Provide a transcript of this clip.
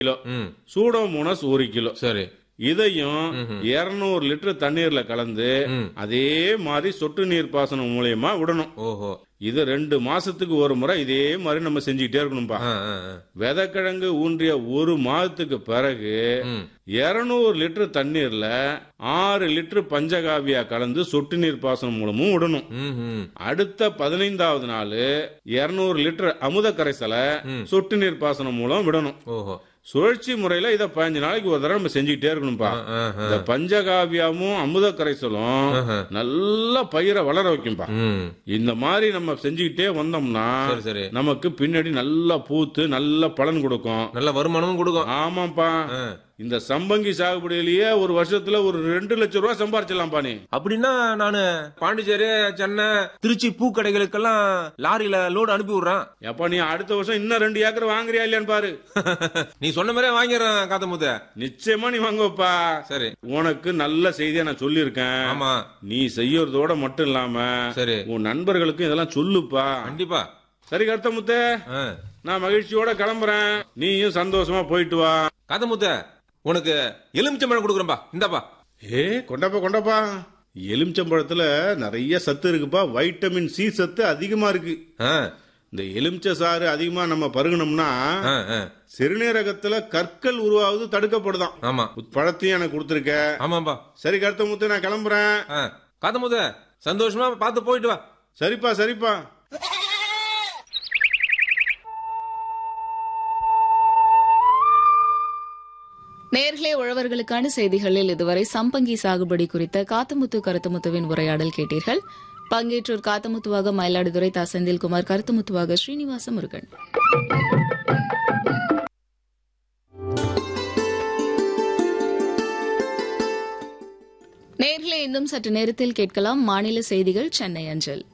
Kilo ம் Pseudomonas ஒரு kilo சரி இதையும் 200 லிட்டர் தண்ணீர்ல கலந்து ம். அதே மாதிரி சொட்டு நீர் பாசனம் மூலியமா விடணும் ஓஹோ இது ரெண்டு மாசத்துக்கு ஒரு முறை இதே மாதிரி நம்ம செஞ்சுக்கிட்டே இருக்கணும்பா ஆ ஆ ஆ. விதைக்கிழங்கு ஊன்றிய ஒரு மாதத்துக்கு பிறகு ம் 200 லிட்டர் தண்ணீர்ல ஆறு லிட்டர் பஞ்சகாவியா கலந்து சொட்டு நீர் பாசனம் மூலமும் விடணும் ம் ம் அடுத்த பதினைந்தாவது நாள் 200 லிட்டர் அமுத கரைசலை சொட்டு நீர் பாசனம் மூலம் விடணும் ஓஹோ சுழற்சி முறையில இத பதினஞ்சு நாளைக்கு ஒரு தடவை நம்ம செஞ்சுக்கிட்டே இருக்கணும்பா ஆ ஆ இந்த பஞ்சகாவியாவும் அமுத கரைசலும் ஆஹா. நல்லா பயிரை வளர வைக்கும்பா ம் இந்த மாதிரி நம்ம செஞ்சுக்கிட்டே வந்தோம்னா சரி சரி நமக்கு பின்னாடி நல்லா பூத்து நல்ல பலன் கொடுக்கும் நல்ல வருமானமும் கொடுக்கும் ஆமாப்பா ஆ. இந்த சம்பங்கி சாகுபடியிலேயே ஒரு வருஷத்துல ஒரு ரெண்டு லட்சம் ரூபாய் சம்பாரிச்சிடலாம்ப்பா நீ அப்படின்னா நானு பாண்டிச்சேரி சென்னை திருச்சி பூக்கடைகளுக்கெல்லாம் லாரியில லோடு அனுப்பி விடுறேன் எப்ப நீ அடுத்த வருஷம் இன்னும் ரெண்டு ஏக்கர் வாங்குறியா இல்லையான்னு பாரு நீ சொன்ன மாதிரியே வாங்கிடுறேன் காத்தமுத்த நிச்சயமா நீ வாங்குவப்பா சரி உனக்கு நல்ல செய்தியா நான் சொல்லியிருக்கேன் ஆமா நீ செய்யறதோட மட்டும் இல்லாம சரி உன் நண்பர்களுக்கும் இதெல்லாம் சொல்லுப்பா கண்டிப்பா சரி கருத்தமுத்து ஆ. நான் மகிழ்ச்சியோட கிளம்புறேன் நீயும் சந்தோஷமா போயிட்டு வா காத்தமுத்த உனக்கு எலுமிச்சம்பழம் கொடுக்குறேன்பா இந்தாப்பா ஏ கொண்டாப்பா கொண்டாப்பா எலுமிச்சம்பழத்துல நிறைய சத்து இருக்குப்பா வைட்டமின் சி சத்து அதிகமா இருக்கு ஆ, இந்த எலுமிச்சை சாறு அதிகமா நம்ம பருகணும்னா ஆ, ஆ. சிறுநீரகத்துல கற்கள் உருவாவது தடுக்கப்படுதாம் ஆமா பழத்தையும் எனக்கு கொடுத்துருக்க ஆமாப்பா சரி கருத்தமுத்து நான் கிளம்புறேன் ஆ. காத்தமுத்த சந்தோஷமா பார்த்து போயிட்டு வா சரிப்பா சரிப்பா நேர்களே உழவர்களுக்கான செய்திகளில் இதுவரை சம்பங்கி சாகுபடி குறித்த காத்தமுத்து கருத்துமுத்துவின் உரையாடல் கேட்டீர்கள் பங்கேற்றோர் காத்தமுத்துவாக மயிலாடுதுறை தா செந்தில்குமார் கருத்துமுத்துவாக ஸ்ரீனிவாச முருகன் நேர்களே இன்னும் சற்று நேரத்தில் கேட்கலாம் மாநில செய்திகள் சென்னை அஞ்சல்